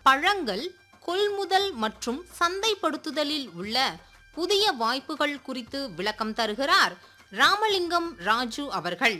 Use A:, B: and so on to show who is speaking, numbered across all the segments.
A: பழங்கள் கொள்முதல் மற்றும் சந்தைப்படுத்துதலில் உள்ள புதிய வாய்ப்புகள் குறித்து விளக்கம் தருகிறார் ராமலிங்கம் ராஜு அவர்கள்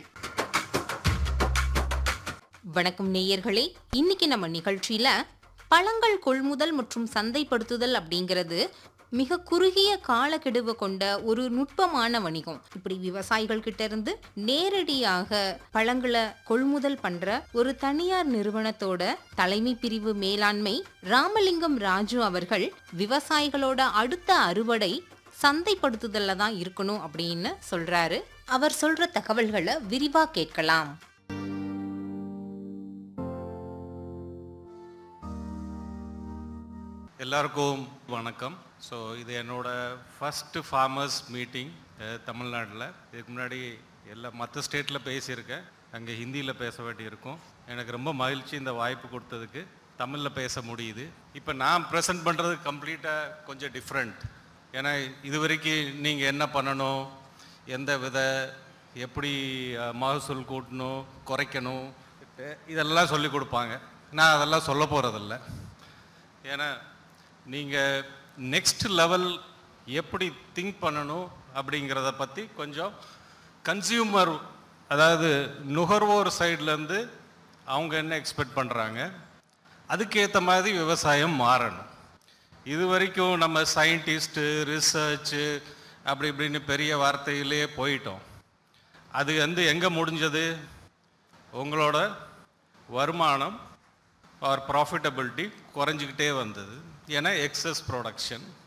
A: வணக்கம் நேயர்களே இன்னைக்கு நம்ம நிகழ்ச்சியில பழங்கள் கொள்முதல் மற்றும் சந்தைப்படுத்துதல் அப்படிங்கிறது மிக குறுகிய காலக்கெடுவை கொண்ட ஒரு நுட்பமான வணிகம் இப்படி விவசாயிகள் கிட்ட இருந்து நேரடியாக பழங்களை கொள்முதல் பண்ற ஒரு தனியார் நிறுவனத்தோட தலைமை பிரிவு மேலாண்மை ராமலிங்கம் ராஜு அவர்கள் விவசாயிகளோட அடுத்த அறுவடை சந்தைப்படுத்துதல்ல தான் இருக்கணும் அப்படின்னு சொல்றாரு அவர் சொல்ற தகவல்களை விரிவா கேட்கலாம்
B: எல்லாருக்கும் வணக்கம் ஸோ இது என்னோட ஃபஸ்ட்டு ஃபார்மர்ஸ் மீட்டிங் தமிழ்நாட்டில் இதுக்கு முன்னாடி எல்லா மற்ற ஸ்டேட்டில் பேசியிருக்கேன் அங்கே ஹிந்தியில் பேச வேண்டியிருக்கும் எனக்கு ரொம்ப மகிழ்ச்சி இந்த வாய்ப்பு கொடுத்ததுக்கு தமிழில் பேச முடியுது இப்போ நான் ப்ரெசென்ட் பண்ணுறது கம்ப்ளீட்டாக கொஞ்சம் டிஃப்ரெண்ட் ஏன்னா இது வரைக்கும் நீங்கள் என்ன பண்ணணும் எந்த வித எப்படி அஹ், மகசூல் கூட்டணும் குறைக்கணும் இதெல்லாம் சொல்லி கொடுப்பாங்க நான் அதெல்லாம் சொல்ல போகிறதில்ல ஏன்னா நீங்கள் நெக்ஸ்ட் லெவல் எப்படி திங்க் பண்ணணும் அப்படிங்கிறத பற்றி கொஞ்சம் கன்சியூமர் அதாவது நுகர்வோர் சைட்லேருந்து அவங்க என்ன எக்ஸ்பெக்ட் பண்ணுறாங்க அதுக்கேற்ற மாதிரி விவசாயம் மாறணும் இது வரைக்கும் நம்ம சயின்டிஸ்ட்டு ரிசர்ச்சு அப்படி இப்படின்னு பெரிய வார்த்தையிலே போயிட்டோம் அது வந்து எங்கே முடிஞ்சது உங்களோட வருமானம் ஆர் ப்ராஃபிட்டபிலிட்டி குறைஞ்சிக்கிட்டே வந்தது ஏன்னா எக்ஸஸ் ப்ரொடக்ஷன்